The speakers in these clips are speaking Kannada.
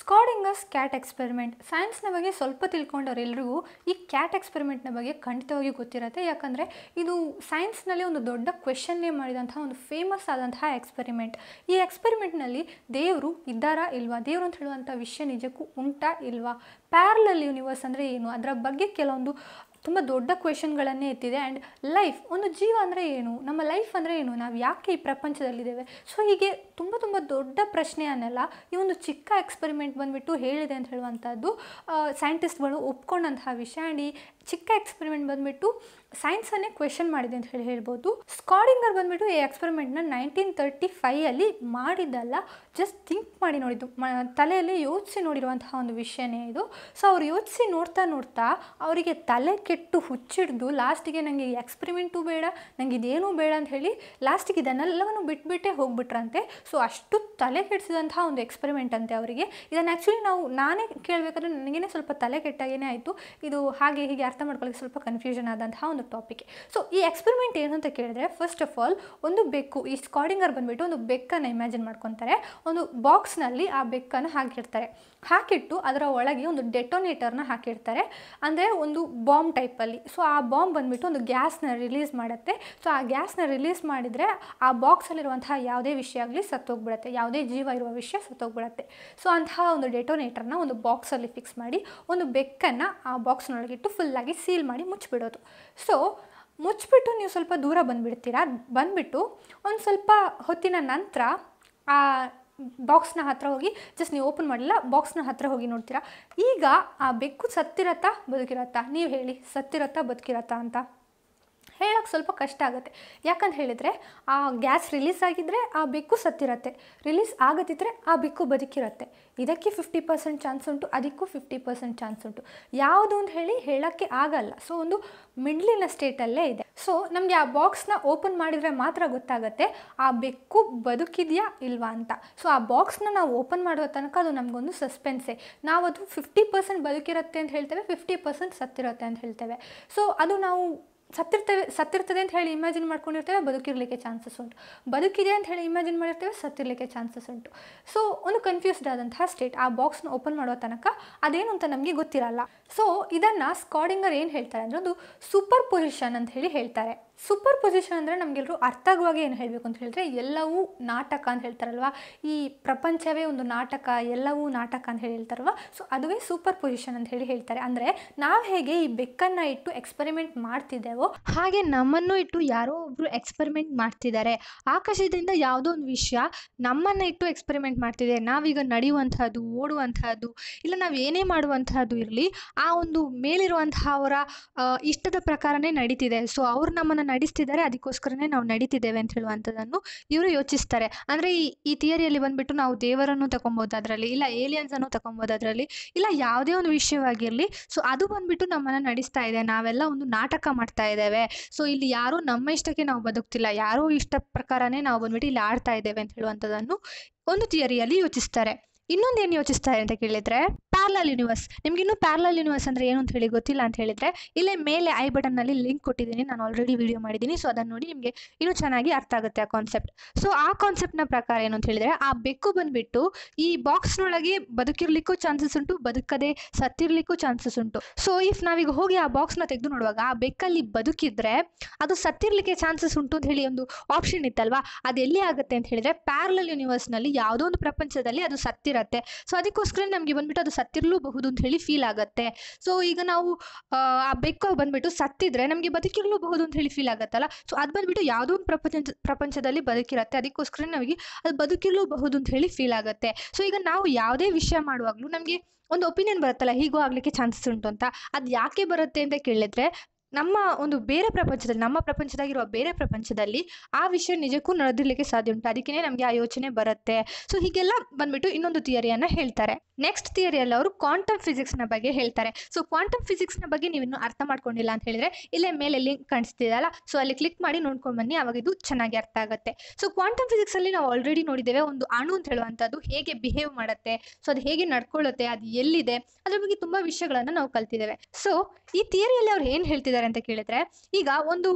ಸ್ಕಾಡಿಂಗಸ್ ಕ್ಯಾಟ್ ಎಕ್ಸ್ಪೆರಿಮೆಂಟ್ ಸೈನ್ಸ್ನ ಬಗ್ಗೆ ಸ್ವಲ್ಪ ತಿಳ್ಕೊಂಡವರೆಲ್ಲರಿಗೂ ಈ ಕ್ಯಾಟ್ ಎಕ್ಸ್ಪೆರಿಮೆಂಟ್ನ ಬಗ್ಗೆ ಖಂಡಿತವಾಗಿ ಗೊತ್ತಿರುತ್ತೆ ಯಾಕಂದರೆ ಇದು ಸೈನ್ಸ್ನಲ್ಲಿ ಒಂದು ದೊಡ್ಡ ಕ್ವೆಶನ್ನೇ ಮಾಡಿದಂತಹ ಒಂದು ಫೇಮಸ್ ಆದಂತಹ ಎಕ್ಸ್ಪೆರಿಮೆಂಟ್ ಈ ಎಕ್ಸ್ಪೆರಿಮೆಂಟ್ನಲ್ಲಿ ದೇವರು ಇದ್ದಾರಾ ಇಲ್ವಾ ದೇವರು ಅಂತ ಹೇಳುವಂಥ ವಿಷಯ ನಿಜಕ್ಕೂ ಉಂಟಾ ಇಲ್ವಾ ಪ್ಯಾರಲಲ್ ಯೂನಿವರ್ಸ್ ಅಂದರೆ ಏನು ಅದರ ಬಗ್ಗೆ ಕೆಲವೊಂದು ತುಂಬ ದೊಡ್ಡ ಕ್ವೆಶನ್ಗಳನ್ನೇ ಎತ್ತಿದೆ ಆ್ಯಂಡ್ ಲೈಫ್ ಒಂದು ಜೀವ ಅಂದರೆ ಏನು ನಮ್ಮ ಲೈಫ್ ಅಂದರೆ ಏನು ನಾವು ಯಾಕೆ ಈ ಪ್ರಪಂಚದಲ್ಲಿದ್ದೇವೆ ಸೊ ಹೀಗೆ ತುಂಬ ತುಂಬ ದೊಡ್ಡ ಪ್ರಶ್ನೆಯನ್ನೆಲ್ಲ ಈ ಒಂದು ಚಿಕ್ಕ ಎಕ್ಸ್ಪೆರಿಮೆಂಟ್ ಬಂದುಬಿಟ್ಟು ಹೇಳಿದೆ ಅಂತ ಹೇಳುವಂಥದ್ದು ಸೈಂಟಿಸ್ಟ್ಗಳು ಒಪ್ಕೊಂಡಂತಹ ವಿಷಯ ಆ್ಯಂಡ್ ಈ ಚಿಕ್ಕ ಎಕ್ಸ್ಪೆರಿಮೆಂಟ್ ಬಂದುಬಿಟ್ಟು ಸೈನ್ಸನ್ನೇ ಕ್ವೆಶನ್ ಮಾಡಿದೆ ಅಂತ ಹೇಳಿ ಹೇಳ್ಬೋದು ಸ್ಕಾಡಿಂಗರ್ ಬಂದುಬಿಟ್ಟು ಈ ಎಕ್ಸ್ಪೆರಿಮೆಂಟ್ನ ನೈನ್ಟೀನ್ ತರ್ಟಿ ಫೈಯಲ್ಲಿ ಮಾಡಿದ್ದಲ್ಲ ಜಸ್ಟ್ ಥಿಂಕ್ ಮಾಡಿ ನೋಡಿದ್ದು ಮ ತಲೆಯಲ್ಲಿ ಯೋಚಿಸಿ ನೋಡಿರುವಂತಹ ಒಂದು ವಿಷಯನೇ ಇದು ಸೊ ಅವ್ರು ಯೋಚಿಸಿ ನೋಡ್ತಾ ನೋಡ್ತಾ ಅವರಿಗೆ ತಲೆ ಕೆಟ್ಟು ಹುಚ್ಚಿಡ್ದು ಲಾಸ್ಟಿಗೆ ನನಗೆ ಈ ಎಕ್ಸ್ಪೆರಿಮೆಂಟು ಬೇಡ ನನಗೆ ಇದೇನೂ ಬೇಡ ಅಂತ ಹೇಳಿ ಲಾಸ್ಟಿಗೆ ಇದನ್ನೆಲ್ಲವನ್ನು ಬಿಟ್ಬಿಟ್ಟೇ ಹೋಗ್ಬಿಟ್ರಂತೆ ಸೊ ಅಷ್ಟು ತಲೆ ಕೆಡಿಸಿದಂತಹ ಒಂದು ಎಕ್ಸ್ಪೆರಿಮೆಂಟ್ ಅಂತೆ ಅವರಿಗೆ ಇದನ್ನು ಆ್ಯಕ್ಚುಲಿ ನಾವು ನಾನೇ ಕೇಳಬೇಕಾದ್ರೆ ನನಗೇನೆ ಸ್ವಲ್ಪ ತಲೆ ಕೆಟ್ಟಾಗೇ ಆಯಿತು ಇದು ಹಾಗೆ ಹೀಗೆ ಅರ್ಥ ಮಾಡ್ಕೊಳ್ಳೋಕೆ ಸ್ವಲ್ಪ ಕನ್ಫ್ಯೂಷನ್ ಆದಂತಹ ಒಂದು ಟಾಪಿಕ್ ಸೊ ಈ ಎಕ್ಸ್ಪೆರಿಮೆಂಟ್ ಏನು ಅಂತ ಕೇಳಿದ್ರೆ ಫಸ್ಟ್ ಆಫ್ ಆಲ್ ಒಂದು ಬೆಕ್ಕು ಈ ಸ್ಕಾಡಿಂಗರ್ ಬಂದುಬಿಟ್ಟು ಒಂದು ಬೆಕ್ಕನ್ನು ಇಮ್ಯಾಜಿನ್ ಮಾಡ್ಕೊತಾರೆ ಒಂದು ಬಾಕ್ಸ್ನಲ್ಲಿ ಆ ಬೆಕ್ಕನ್ನು ಹಾಕಿರ್ತಾರೆ ಹಾಕಿಟ್ಟು ಅದರ ಒಳಗೆ ಒಂದು ಡೆಟೋನೇಟರ್ನ ಹಾಕಿರ್ತಾರೆ ಅಂದರೆ ಒಂದು ಬಾಂಬ್ ಟೈಪಲ್ಲಿ ಸೊ ಆ ಬಾಂಬ್ ಬಂದುಬಿಟ್ಟು ಒಂದು ಗ್ಯಾಸ್ನ ರಿಲೀಸ್ ಮಾಡುತ್ತೆ ಸೊ ಆ ಗ್ಯಾಸ್ನ ರಿಲೀಸ್ ಮಾಡಿದರೆ ಆ ಬಾಕ್ಸಲ್ಲಿರುವಂತಹ ಯಾವುದೇ ವಿಷಯ ಆಗಲಿ ಸತ್ತೋಗ್ಬಿಡುತ್ತೆ ಯಾವುದೇ ಜೀವ ಇರುವ ವಿಷಯ ಸತ್ತೋಗ್ಬಿಡುತ್ತೆ ಸೊ ಅಂತಹ ಒಂದು ಡೆಟೋನೇಟರ್ನ ಒಂದು ಬಾಕ್ಸಲ್ಲಿ ಫಿಕ್ಸ್ ಮಾಡಿ ಒಂದು ಬೆಕ್ಕನ್ನು ಆ ಬಾಕ್ಸ್ನೊಳಗಿಟ್ಟು ಫುಲ್ಲಾಗಿ ಸೀಲ್ ಮಾಡಿ ಮುಚ್ಚಿಬಿಡೋದು ಸೊ ಮುಚ್ಚಿಬಿಟ್ಟು ನೀವು ಸ್ವಲ್ಪ ದೂರ ಬಂದುಬಿಡ್ತೀರಾ ಬಂದುಬಿಟ್ಟು ಒಂದು ಸ್ವಲ್ಪ ಹೊತ್ತಿನ ನಂತರ ಆ ಬಾಕ್ಸ್ನ ಹತ್ರ ಹೋಗಿ ಜಸ್ಟ್ ನೀವು ಓಪನ್ ಮಾಡಿಲ್ಲ ಬಾಕ್ಸ್ನ ಹತ್ರ ಹೋಗಿ ನೋಡ್ತೀರಾ ಈಗ ಆ ಬೆಕ್ಕು ಸತ್ತಿರತ್ತಾ ಬದುಕಿರತ್ತಾ ನೀವು ಹೇಳಿ ಸತ್ತಿರತ್ತಾ ಬದುಕಿರತ್ತಾ ಅಂತ ಹೇಳೋಕ್ಕೆ ಸ್ವಲ್ಪ ಕಷ್ಟ ಆಗುತ್ತೆ ಯಾಕಂತ ಹೇಳಿದರೆ ಆ ಗ್ಯಾಸ್ ರಿಲೀಸ್ ಆಗಿದ್ದರೆ ಆ ಬೆಕ್ಕು ಸತ್ತಿರತ್ತೆ ರಿಲೀಸ್ ಆಗದಿದ್ದರೆ ಆ ಬೆಕ್ಕು ಬದುಕಿರತ್ತೆ ಇದಕ್ಕೆ ಫಿಫ್ಟಿ ಪರ್ಸೆಂಟ್ ಚಾನ್ಸ್ ಉಂಟು ಅದಕ್ಕೂ ಫಿಫ್ಟಿ ಪರ್ಸೆಂಟ್ ಚಾನ್ಸ್ ಉಂಟು ಯಾವುದು ಅಂತ ಹೇಳಿ ಹೇಳೋಕ್ಕೆ ಆಗಲ್ಲ ಸೊ ಒಂದು ಮಿಡ್ಲಿನ ಸ್ಟೇಟಲ್ಲೇ ಇದೆ ಸೊ ನಮಗೆ ಆ ಬಾಕ್ಸ್ನ ಓಪನ್ ಮಾಡಿದರೆ ಮಾತ್ರ ಗೊತ್ತಾಗುತ್ತೆ ಆ ಬೆಕ್ಕು ಬದುಕಿದೆಯಾ ಇಲ್ವಾ ಅಂತ ಸೊ ಆ ಬಾಕ್ಸ್ನ ನಾವು ಓಪನ್ ಮಾಡುವ ತನಕ ಅದು ನಮಗೊಂದು ಸಸ್ಪೆನ್ಸೇ ನಾವು ಅದು ಫಿಫ್ಟಿ ಪರ್ಸೆಂಟ್ ಬದುಕಿರುತ್ತೆ ಅಂತ ಹೇಳ್ತೇವೆ ಫಿಫ್ಟಿ ಪರ್ಸೆಂಟ್ ಸತ್ತಿರುತ್ತೆ ಅಂತ ಹೇಳ್ತೇವೆ ಸೊ ಅದು ನಾವು ಸತ್ತಿರ್ತೇವೆ ಸತ್ತಿರ್ತದೆ ಅಂತ ಹೇಳಿ ಇಮ್ಯಾಜಿನ್ ಮಾಡ್ಕೊಂಡಿರ್ತೇವೆ ಬದುಕಿರಲಿಕ್ಕೆ ಚಾನ್ಸಸ್ ಉಂಟು ಬದುಕಿದೆ ಅಂತ ಹೇಳಿ ಇಮ್ಯಾಜಿನ್ ಮಾಡಿರ್ತೇವೆ ಸತ್ತಿರಲಿಕ್ಕೆ ಚಾನ್ಸಸ್ ಉಂಟು ಸೊ ಒಂದು ಕನ್ಫ್ಯೂಸ್ಡ್ ಆದಂತಹ ಸ್ಟೇಟ್ ಆ ಬಾಕ್ಸ್ನ ಓಪನ್ ಮಾಡೋ ತನಕ ಅದೇನು ಅಂತ ನಮಗೆ ಗೊತ್ತಿರಲ್ಲ ಸೊ ಇದನ್ನು ಸ್ಕಾಡಿಂಗರ್ ಏನು ಹೇಳ್ತಾರೆ ಅಂದರೆ ಒಂದು ಸೂಪರ್ ಪೊಸಿಷನ್ ಅಂತ ಹೇಳಿ ಹೇಳ್ತಾರೆ ಸೂಪರ್ ಪೊಸಿಷನ್ ಅಂದರೆ ನಮಗೆಲ್ಲರೂ ಅರ್ಥ ಆಗುವಾಗೆ ಏನು ಹೇಳಬೇಕು ಅಂತ ಹೇಳಿದ್ರೆ ಎಲ್ಲವೂ ನಾಟಕ ಅಂತ ಹೇಳ್ತಾರಲ್ವ ಈ ಪ್ರಪಂಚವೇ ಒಂದು ನಾಟಕ ಎಲ್ಲವೂ ನಾಟಕ ಅಂತ ಹೇಳಿ ಹೇಳ್ತಾರಲ್ವ ಸೊ ಅದುವೇ ಸೂಪರ್ ಪೊಸಿಷನ್ ಅಂತ ಹೇಳಿ ಹೇಳ್ತಾರೆ ಅಂದರೆ ನಾವು ಹೇಗೆ ಈ ಬೆಕ್ಕನ್ನು ಇಟ್ಟು ಎಕ್ಸ್ಪೆರಿಮೆಂಟ್ ಮಾಡ್ತಿದ್ದೇವೋ ಹಾಗೆ ನಮ್ಮನ್ನು ಇಟ್ಟು ಯಾರೋ ಒಬ್ರು ಎಕ್ಸ್ಪೆರಿಮೆಂಟ್ ಮಾಡ್ತಿದ್ದಾರೆ ಆಕಾಶದಿಂದ ಯಾವುದೋ ಒಂದು ವಿಷಯ ನಮ್ಮನ್ನು ಇಟ್ಟು ಎಕ್ಸ್ಪೆರಿಮೆಂಟ್ ಮಾಡ್ತಿದೆ ನಾವೀಗ ನಡೆಯುವಂತಹದ್ದು ಓಡುವಂತಹದ್ದು ಇಲ್ಲ ನಾವು ಏನೇ ಮಾಡುವಂತಹದ್ದು ಇರಲಿ ಆ ಒಂದು ಮೇಲಿರುವಂತಹ ಅವರ ಆ, ಇಷ್ಟದ ಪ್ರಕಾರನೇ ನಡೀತಿದೆ ಸೊ ಅವ್ರು ನಮ್ಮನ್ನು ನಡೆಸ್ತಿದ್ದಾರೆ ಅದಕ್ಕೋಸ್ಕರನೇ ನಾವು ನಡೀತಿದ್ದೇವೆ ಅಂತ ಹೇಳುವಂಥದ್ದನ್ನು ಇವರು ಯೋಚಿಸ್ತಾರೆ ಅಂದರೆ ಈ ಈ ಥಿಯರಿಯಲ್ಲಿ ಬಂದ್ಬಿಟ್ಟು ನಾವು ದೇವರನ್ನು ತಗೊಬೋದು ಅದರಲ್ಲಿ ಇಲ್ಲ ಏಲಿಯನ್ಸನ್ನು ತಗೊಬೋದು ಅದರಲ್ಲಿ ಇಲ್ಲ ಯಾವುದೇ ಒಂದು ವಿಷಯವಾಗಿರಲಿ ಸೊ ಅದು ಬಂದ್ಬಿಟ್ಟು ನಮ್ಮನ್ನು ನಡೆಸ್ತಾ ಇದೆ ನಾವೆಲ್ಲ ಒಂದು ನಾಟಕ ಮಾಡ್ತಾ ಇದ್ದೇವೆ ಸೊ ಇಲ್ಲಿ ಯಾರೂ ನಮ್ಮ ಇಷ್ಟಕ್ಕೆ ನಾವು ಬದುಕ್ತಿಲ್ಲ ಯಾರೋ ಇಷ್ಟ ಪ್ರಕಾರನೇ ನಾವು ಬಂದ್ಬಿಟ್ಟು ಇಲ್ಲಿ ಆಡ್ತಾ ಇದ್ದೇವೆ ಅಂತ ಹೇಳುವಂಥದ್ದನ್ನು ಒಂದು ಥಿಯರಿಯಲ್ಲಿ ಯೋಚಿಸ್ತಾರೆ ಇನ್ನೊಂದು ಏನು ಯೋಚಿಸ್ತಾರೆ ಅಂತ ಕೇಳಿದರೆ ಪ್ಯಾರ್ಲಲ್ ಯೂನಿವರ್ಸ್ ನಿಮ್ಗೆ ಇನ್ನೂ ಪ್ಯಾರ್ಲಲ್ ಯೂನಿವರ್ಸ್ ಅಂದರೆ ಏನು ಅಂತ ಹೇಳಿ ಗೊತ್ತಿಲ್ಲ ಅಂತ ಹೇಳಿದರೆ ಇಲ್ಲೇ ಮೇಲೆ ಐ ಬಟನ್ನಲ್ಲಿ ಲಿಂಕ್ ಕೊಟ್ಟಿದ್ದೀನಿ ನಾನು ಆಲ್ರೆಡಿ ವಿಡಿಯೋ ಮಾಡಿದ್ದೀನಿ ಸೊ ಅದನ್ನು ನೋಡಿ ನಿಮಗೆ ಇನ್ನೂ ಚೆನ್ನಾಗಿ ಅರ್ಥ ಆಗುತ್ತೆ ಆ ಕಾನ್ಸೆಪ್ಟ್ ಸೊ ಆ ಕಾನ್ಸೆಪ್ಟ್ನ ಪ್ರಕಾರ ಏನು ಅಂತ ಹೇಳಿದರೆ ಆ ಬೆಕ್ಕು ಬಂದುಬಿಟ್ಟು ಈ ಬಾಕ್ಸ್ನೊಳಗೆ ಬದುಕಿರ್ಲಿಕ್ಕೂ ಚಾನ್ಸಸ್ ಉಂಟು ಬದುಕದೆ ಸತ್ತಿರ್ಲಿಕ್ಕೂ ಚಾನ್ಸಸ್ ಉಂಟು ಸೊ ಇಫ್ ನಾವೀಗ ಹೋಗಿ ಆ ಬಾಕ್ಸ್ನ ತೆಗೆದು ನೋಡುವಾಗ ಆ ಬೆಕ್ಕಲ್ಲಿ ಬದುಕಿದ್ರೆ ಅದು ಸತ್ತಿರ್ಲಿಕ್ಕೆ ಚಾನ್ಸಸ್ ಉಂಟು ಅಂತ ಹೇಳಿ ಒಂದು ಆಪ್ಷನ್ ಇತ್ತಲ್ವಾ ಅದು ಎಲ್ಲಿ ಆಗುತ್ತೆ ಅಂತ ಹೇಳಿದ್ರೆ ಪ್ಯಾರಲಲ್ ಯೂನಿವರ್ಸ್ನಲ್ಲಿ ಯಾವುದೋ ಒಂದು ಪ್ರಪಂಚದಲ್ಲಿ ಅದು ಸತ್ತಿರತ್ತೆ ಸೊ ಅದಕ್ಕೋಸ್ಕರ ನಮಗೆ ಬಂದ್ಬಿಟ್ಟು ಅದು ಸತ್ತಿರಲೂಬಹುದು ಅಂತ ಹೇಳಿ ಫೀಲ್ ಆಗುತ್ತೆ ಸೊ ಈಗ ನಾವು ಆ, ಆ ಬೆಕ್ಕು ಬಂದ್ಬಿಟ್ಟು ಸತ್ತಿದ್ರೆ ನಮಗೆ ಬದುಕಿರಲೂಬಹುದು ಅಂತ ಹೇಳಿ ಫೀಲ್ ಆಗುತ್ತಲ್ಲ ಸೊ ಅದು ಬಂದ್ಬಿಟ್ಟು ಯಾವುದೋ ಒಂದು ಪ್ರಪಂಚ ಪ್ರಪಂಚದಲ್ಲಿ ಬದುಕಿರತ್ತೆ ಅದಕ್ಕೋಸ್ಕರ ನಮಗೆ ಅದು ಬದುಕಿರಲೂಬಹುದು ಅಂತ ಹೇಳಿ ಫೀಲ್ ಆಗುತ್ತೆ ಸೊ ಈಗ ನಾವು ಯಾವುದೇ ವಿಷಯ ಮಾಡುವಾಗಲೂ ನಮಗೆ ಒಂದು ಒಪಿನಿಯನ್ ಬರುತ್ತಲ್ಲ ಹೀಗೂ ಆಗಲಿಕ್ಕೆ ಚಾನ್ಸಸ್ ಉಂಟು ಅಂತ ಅದು ಯಾಕೆ ಬರುತ್ತೆ ಅಂತ ಕೇಳಿದ್ರೆ ನಮ್ಮ ಒಂದು ಬೇರೆ ಪ್ರಪಂಚದಲ್ಲಿ ನಮ್ಮ ಪ್ರಪಂಚದಾಗಿರುವ ಬೇರೆ ಪ್ರಪಂಚದಲ್ಲಿ ಆ ವಿಷಯ ನಿಜಕ್ಕೂ ನಡೆದಿರ್ಲಿಕ್ಕೆ ಸಾಧ್ಯ ಉಂಟು ಅದಕ್ಕೇ ನಮಗೆ ಆ ಯೋಚನೆ ಬರುತ್ತೆ ಸೊ ಹೀಗೆಲ್ಲ ಬಂದ್ಬಿಟ್ಟು ಇನ್ನೊಂದು ಥಿಯರಿಯನ್ನು ಹೇಳ್ತಾರೆ ನೆಕ್ಸ್ಟ್ ಥಿಯರಿಯಲ್ಲಿ ಅವರು ಕ್ವಾಂಟಮ್ ಫಿಸಿಕ್ಸ್ನ ಬಗ್ಗೆ ಹೇಳ್ತಾರೆ ಸೊ ಕ್ವಾಂಟಮ್ ಫಿಸಿಕ್ಸ್ನ ಬಗ್ಗೆ ನೀವು ಇನ್ನೂ ಅರ್ಥ ಮಾಡ್ಕೊಂಡಿಲ್ಲ ಅಂತ ಹೇಳಿದ್ರೆ ಇಲ್ಲೇ ಮೇಲೆ ಲಿಂಕ್ ಕಾಣಿಸ್ತಿದೆಯಲ್ಲ ಸೊ ಅಲ್ಲಿ ಕ್ಲಿಕ್ ಮಾಡಿ ನೋಡ್ಕೊಂಡು ಬನ್ನಿ ಅವಾಗ ಇದು ಚೆನ್ನಾಗಿ ಅರ್ಥ ಆಗುತ್ತೆ ಸೊ ಕ್ವಾಂಟಮ್ ಫಿಸಿಕ್ಸಲ್ಲಿ ನಾವು ಆಲ್ರೆಡಿ ನೋಡಿದ್ದೇವೆ ಒಂದು ಅಣು ಅಂತ ಹೇಳುವಂಥದ್ದು ಹೇಗೆ ಬಿಹೇವ್ ಮಾಡುತ್ತೆ ಸೊ ಅದು ಹೇಗೆ ನಡ್ಕೊಳ್ಳುತ್ತೆ ಅದು ಎಲ್ಲಿದೆ ಅದ್ರ ಬಗ್ಗೆ ತುಂಬ ವಿಷಯಗಳನ್ನು ನಾವು ಕಲ್ತಿದ್ದೇವೆ ಸೊ ಈ ಥಿಯರಿಯಲ್ಲಿ ಅವ್ರು ಏನು ಹೇಳ್ತಿದ್ದಾರೆ ಅಂತ ಕೇಳಿದ್ರೆ ಈಗ ಒಂದು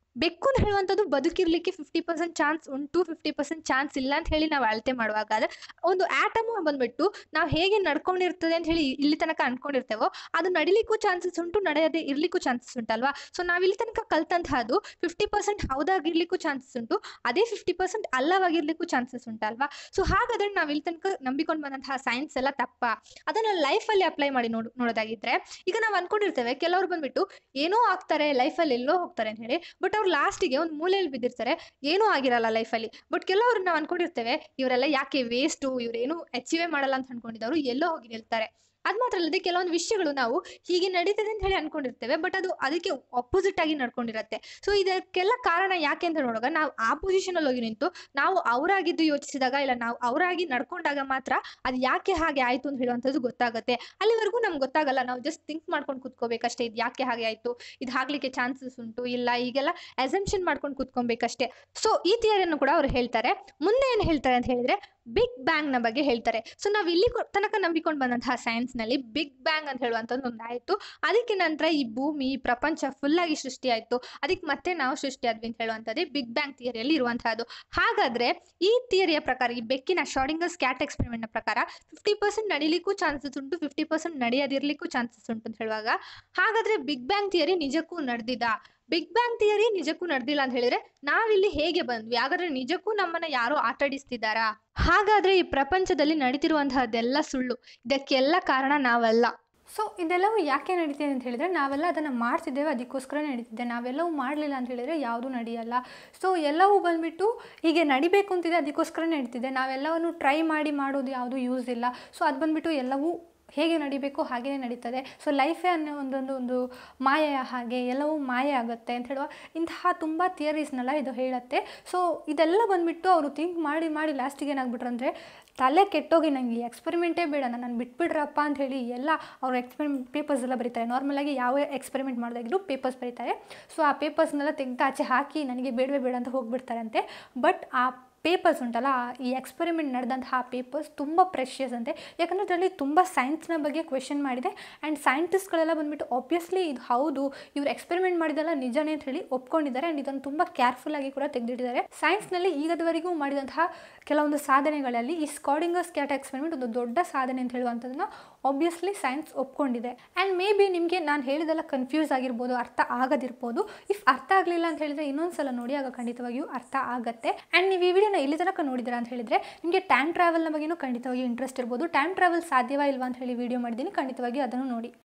ಬೆಕ್ಕು ಅಂತ ಹೇಳುವಂಥದ್ದು ಬದುಕಿರ್ಲಿಕ್ಕೆ ಫಿಫ್ಟಿ ಪರ್ಸೆಂಟ್ ಚಾನ್ಸ್ ಉಂಟು ಫಿಫ್ಟಿ ಪರ್ಸೆಂಟ್ ಚಾನ್ಸ್ ಇಲ್ಲ ಅಂತ ಹೇಳಿ ನಾವು ಅಳತೆ ಮಾಡುವಾಗ ಆದ್ರೆ ಒಂದು ಆಟಮು ಬಂದ್ಬಿಟ್ಟು ನಾವು ಹೇಗೆ ನಡ್ಕೊಂಡಿರ್ತದೆ ಅಂತ ಹೇಳಿ ಇಲ್ಲಿ ತನಕ ಅನ್ಕೊಂಡಿರ್ತೇವೋ ಅದು ನಡಿಲಿಕ್ಕೂ ಚಾನ್ಸಸ್ ಉಂಟು ನಡೆಯದೆ ಇರ್ಲಿಕ್ಕೂ ಚಾನ್ಸಸ್ ಉಂಟಲ್ವಾ ಸೊ ನಾವು ಇಲ್ಲಿ ತನಕ ಕಲ್ತಂತಹದ್ದು ಫಿಫ್ಟಿ ಪರ್ಸೆಂಟ್ ಹೌದಾಗಿರ್ಲಿಕ್ಕೂ ಚಾನ್ಸಸ್ ಉಂಟು ಅದೇ ಫಿಫ್ಟಿ ಪರ್ಸೆಂಟ್ ಅಲ್ಲವಾಗಿರ್ಲಿಕ್ಕೂ ಚಾನ್ಸಸ್ ಉಂಟಲ್ವಾ ಸೊ ಹಾಗಾದ್ರೆ ನಾವು ಇಲ್ಲಿ ತನಕ ನಂಬಿಕೊಂಡು ಬಂದಂತಹ ಸೈನ್ಸ್ ಎಲ್ಲ ತಪ್ಪ ಅದನ್ನ ಲೈಫಲ್ಲಿ ಅಪ್ಲೈ ಮಾಡಿ ನೋಡು ನೋಡೋದಾಗಿದ್ರೆ ಈಗ ನಾವು ಅನ್ಕೊಂಡಿರ್ತೇವೆ ಕೆಲವ್ರು ಬಂದ್ಬಿಟ್ಟು ಏನೋ ಆಗ್ತಾರೆ ಲೈಫಲ್ಲಿ ಎಲ್ಲೋ ಹೋಗ್ತಾರೆ ಅಂತ ಹೇಳಿ ಬಟ್ ಅವ್ರು ಲಾಸ್ಟಿಗೆ ಒಂದು ಮೂಲೆಯಲ್ಲಿ ಬಿದ್ದಿರ್ತಾರೆ ಏನೂ ಆಗಿರಲ್ಲ ಲೈಫಲ್ಲಿ ಬಟ್ ಕೆಲವರು ನಾವು ಅನ್ಕೊಂಡಿರ್ತೇವೆ ಇವರೆಲ್ಲ ಯಾಕೆ ವೇಸ್ಟು ಇವರೇನು ಅಚೀವೇ ಮಾಡಲ್ಲ ಅಂತ ಅನ್ಕೊಂಡಿದ್ದವರು ಎಲ್ಲೋ ಹೋಗಿ ನಿಲ್ತಾರೆ ಅದು ಮಾತ್ರ ಅಲ್ಲದೆ ಕೆಲವೊಂದು ವಿಷಯಗಳು ನಾವು ಹೀಗೆ ನಡೀತದೆ ಅಂತ ಹೇಳಿ ಅನ್ಕೊಂಡಿರ್ತೇವೆ ಬಟ್ ಅದು ಅದಕ್ಕೆ ಅಪೋಸಿಟ್ ಆಗಿ ನಡ್ಕೊಂಡಿರತ್ತೆ ಸೊ ಇದಕ್ಕೆಲ್ಲ ಕಾರಣ ಯಾಕೆ ಅಂತ ನೋಡುವಾಗ ನಾವು ಆ ಪೊಸಿಷನಲ್ಲಿ ಹೋಗಿ ನಿಂತು ನಾವು ಅವರಾಗಿದ್ದು ಯೋಚಿಸಿದಾಗ ಇಲ್ಲ ನಾವು ಅವರಾಗಿ ನಡ್ಕೊಂಡಾಗ ಮಾತ್ರ ಅದು ಯಾಕೆ ಹಾಗೆ ಆಯಿತು ಅಂತ ಹೇಳುವಂಥದ್ದು ಗೊತ್ತಾಗುತ್ತೆ ಅಲ್ಲಿವರೆಗೂ ನಮ್ಗೆ ಗೊತ್ತಾಗಲ್ಲ ನಾವು ಜಸ್ಟ್ ಥಿಂಕ್ ಮಾಡ್ಕೊಂಡು ಕೂತ್ಕೋಬೇಕಷ್ಟೇ ಇದು ಯಾಕೆ ಹಾಗೆ ಆಯಿತು ಇದು ಆಗ್ಲಿಕ್ಕೆ ಚಾನ್ಸಸ್ ಉಂಟು ಇಲ್ಲ ಈಗೆಲ್ಲ ಅಸಂಪ್ಷನ್ ಮಾಡ್ಕೊಂಡು ಕೂತ್ಕೊಬೇಕಷ್ಟೇ ಸೊ ಈ ಥಿಯರಿಯನ್ನು ಕೂಡ ಅವ್ರು ಹೇಳ್ತಾರೆ ಮುಂದೆ ಏನು ಹೇಳ್ತಾರೆ ಅಂತ ಹೇಳಿದ್ರೆ ಬಿಗ್ ಬ್ಯಾಂಗ್ನ ಬಗ್ಗೆ ಹೇಳ್ತಾರೆ ಸೊ ನಾವು ಇಲ್ಲಿ ಕೊ- ತನಕ ನಂಬಿಕೊಂಡು ಬಂದಂತಹ ಸೈನ್ಸ್ನಲ್ಲಿ ಬಿಗ್ ಬ್ಯಾಂಗ್ ಅಂತ ಹೇಳುವಂಥದ್ದು ಒಂದು ಆಯಿತು ಅದಕ್ಕೆ ನಂತರ ಈ ಭೂಮಿ ಈ ಪ್ರಪಂಚ ಫುಲ್ಲಾಗಿ ಸೃಷ್ಟಿ ಆಯಿತು ಅದಕ್ಕೆ ಮತ್ತೆ ನಾವು ಸೃಷ್ಟಿ ಆದ್ವಿ ಅಂತ ಹೇಳುವಂಥದ್ದೇ ಬಿಗ್ ಬ್ಯಾಂಗ್ ಥಿಯರಿಯಲ್ಲಿ ಇರುವಂತಹದ್ದು ಹಾಗಾದ್ರೆ ಈ ಥಿಯರಿಯ ಪ್ರಕಾರ ಈ ಬೆಕ್ಕಿನ ಶಾರ್ಡಿಂಗರ್ಸ್ ಕ್ಯಾಟ್ ಎಕ್ಸ್ಪೆರಿಮೆಂಟ್ನ ಪ್ರಕಾರ ಫಿಫ್ಟಿ ಪರ್ಸೆಂಟ್ ನಡಿಲಿಕ್ಕೂ ಚಾನ್ಸಸ್ ಉಂಟು ಫಿಫ್ಟಿ ಪರ್ಸೆಂಟ್ ನಡೆಯದಿರ್ಲಿಕ್ಕೂ ಚಾನ್ಸಸ್ ಉಂಟು ಅಂತ ಹೇಳುವಾಗ ಹಾಗಾದ್ರೆ ಬಿಗ್ ಬ್ಯಾಂಗ್ ಥಿಯರಿ ನಿಜಕ್ಕೂ ನಡೆದಿದ ಬಿಗ್ ಬ್ಯಾಂಗ್ ಥಿಯರಿ ನಿಜಕ್ಕೂ ನಡೆದಿಲ್ಲ ಅಂತ ಹೇಳಿದ್ರೆ ನಾವಿಲ್ಲಿ ಹೇಗೆ ಬಂದ್ವಿ ಹಾಗಾದ್ರೆ ನಿಜಕ್ಕೂ ನಮ್ಮನ್ನ ಯಾರೋ ಆಟಾಡಿಸ್ತಿದ್ದಾರಾ ಹಾಗಾದ್ರೆ ಈ ಪ್ರಪಂಚದಲ್ಲಿ ನಡೀತಿರುವಂತಹದ್ದೆಲ್ಲ ಸುಳ್ಳು ಇದಕ್ಕೆಲ್ಲ ಕಾರಣ ನಾವಲ್ಲ ಸೊ ಇದೆಲ್ಲವೂ ಯಾಕೆ ನಡೀತಿದೆ ಅಂತ ಹೇಳಿದರೆ ನಾವೆಲ್ಲ ಅದನ್ನು ಮಾಡ್ತಿದ್ದೇವೆ ಅದಕ್ಕೋಸ್ಕರ ನಡೀತಿದೆ ನಾವೆಲ್ಲವೂ ಮಾಡಲಿಲ್ಲ ಅಂತ ಹೇಳಿದರೆ ಯಾವುದೂ ನಡೆಯಲ್ಲ ಸೊ ಎಲ್ಲವೂ ಬಂದುಬಿಟ್ಟು ಹೀಗೆ ನಡಿಬೇಕು ಅಂತಿದೆ ಅದಕ್ಕೋಸ್ಕರ ನಡೀತಿದೆ ನಾವೆಲ್ಲವನ್ನು ಟ್ರೈ ಮಾಡಿ ಮಾಡೋದು ಯಾವುದೂ ಯೂಸ್ ಇಲ್ಲ ಸೊ ಅದು ಬಂದುಬಿಟ್ಟು ಎಲ್ಲವೂ ಹೇಗೆ ನಡಿಬೇಕು ಹಾಗೇ ನಡೀತದೆ ಸೊ ಲೈಫೇ ಅನ್ನೋ ಒಂದೊಂದು ಒಂದು ಮಾಯೆಯ ಹಾಗೆ ಎಲ್ಲವೂ ಮಾಯೆ ಆಗುತ್ತೆ ಅಂತ ಹೇಳುವ ಇಂತಹ ತುಂಬ ಥಿಯರೀಸ್ನೆಲ್ಲ ಇದು ಹೇಳುತ್ತೆ ಸೊ ಇದೆಲ್ಲ ಬಂದುಬಿಟ್ಟು ಅವರು ಥಿಂಕ್ ಮಾಡಿ ಮಾಡಿ ಲಾಸ್ಟಿಗೆ ಏನಾಗ್ಬಿಟ್ರು ಅಂದರೆ ತಲೆ ಕೆಟ್ಟೋಗಿ ನನಗೆ ಈ ಎಕ್ಸ್ಪೆರಿಮೆಂಟೇ ಬೇಡ ನಾನು ಬಿಟ್ಬಿಡ್ರಪ್ಪ ಅಂತ ಹೇಳಿ ಎಲ್ಲ ಅವ್ರ ಎಕ್ಸ್ಪೆರಿಮೆಂಟ್ ಪೇಪರ್ಸ್ ಎಲ್ಲ ಬರೀತಾರೆ ನಾರ್ಮಲಾಗಿ ಯಾವ ಎಕ್ಸ್ಪೆರಿಮೆಂಟ್ ಮಾಡಿದಾಗಿದ್ರು ಪೇಪರ್ಸ್ ಬರೀತಾರೆ ಸೊ ಆ ಪೇಪರ್ಸ್ನೆಲ್ಲ ತೆಗೆದು ಆಚೆ ಹಾಕಿ ನನಗೆ ಬೇಡವೇ ಬೇಡ ಅಂತ ಹೋಗ್ಬಿಡ್ತಾರಂತೆ ಬಟ್ ಆ ಪೇಪರ್ಸ್ ಉಂಟಲ್ಲ ಆ- ಈ ಎಕ್ಸ್ಪೆರಿಮೆಂಟ್ ನಡೆದಂತಹ ಪೇಪರ್ಸ್ ತುಂಬ ಪ್ರೆಷಿಯಸ್ ಅಂತೆ ಯಾಕಂದರೆ ಅದರಲ್ಲಿ ತುಂಬ ಸೈನ್ಸ್ನ ಬಗ್ಗೆ ಕ್ವೆಶನ್ ಮಾಡಿದೆ ಆ್ಯಂಡ್ ಸೈಂಟಿಸ್ಟ್ಗಳೆಲ್ಲ ಬಂದುಬಿಟ್ಟು ಆಬ್ವಿಯಸ್ಲಿ ಇದು ಹೌದು ಇವ್ರು ಎಕ್ಸ್ಪೆರಿಮೆಂಟ್ ಮಾಡಿದೆಲ್ಲ ನಿಜನೇ ಅಂತ ಹೇಳಿ ಒಪ್ಕೊಂಡಿದ್ದಾರೆ ಆ್ಯಂಡ್ ಇದನ್ನು ತುಂಬ ಕೇರ್ಫುಲ್ಲಾಗಿ ಕೂಡ ತೆಗೆದಿಟ್ಟಿದ್ದಾರೆ ಸೈನ್ಸ್ನಲ್ಲಿ ಈಗದವರೆಗೂ ಮಾಡಿದಂತಹ ಕೆಲವೊಂದು ಸಾಧನೆಗಳಲ್ಲಿ ಈ ಸ್ಕಾಡಿಂಗರ್ಸ್ ಕ್ಯಾಟ್ ಎಕ್ಸ್ಪೆರಿಮೆಂಟ್ ಒಂದು ದೊಡ್ಡ ಸಾಧನೆ ಅಂತ ಹೇಳುವಂಥದ್ದನ್ನ ಆಬ್ವಿಯಸ್ಲಿ ಸೈನ್ಸ್ ಒಪ್ಕೊಂಡಿದೆ ಆ್ಯಂಡ್ ಮೇ ಬಿ ನಿಮಗೆ ನಾನು ಹೇಳಿದೆಲ್ಲ ಕನ್ಫ್ಯೂಸ್ ಆಗಿರ್ಬೋದು ಅರ್ಥ ಆಗದಿರ್ಬೋದು ಇಫ್ ಅರ್ಥ ಆಗಲಿಲ್ಲ ಅಂತ ಹೇಳಿದರೆ ಇನ್ನೊಂದು ಸಲ ನೋಡಿ ಆಗ ಖಂಡಿತವಾಗಿಯೂ ಅರ್ಥ ಆಗುತ್ತೆ ಆ್ಯಂಡ್ ನೀವು ಈ ವಿಡಿಯೋನ ಎಲ್ಲಿ ತನಕ ನೋಡಿದ್ದೀರಾ ಅಂತ ಹೇಳಿದರೆ ನಿಮಗೆ ಟೈಮ್ ಟ್ರಾವೆಲ್ನ ಬಗ್ಗೆನೂ ಖಂಡಿತವಾಗಿಯೂ ಇಂಟ್ರೆಸ್ಟ್ ಇರ್ಬೋದು ಟೈಮ್ ಟ್ರಾವೆಲ್ ಸಾಧ್ಯವಾ ಇಲ್ವಾ ಅಂತ ಹೇಳಿ ವಿಡಿಯೋ ಮಾಡಿದ್ದೀನಿ ಖಂಡಿತವಾಗಿಯೂ ಅದನ್ನು ನೋಡಿ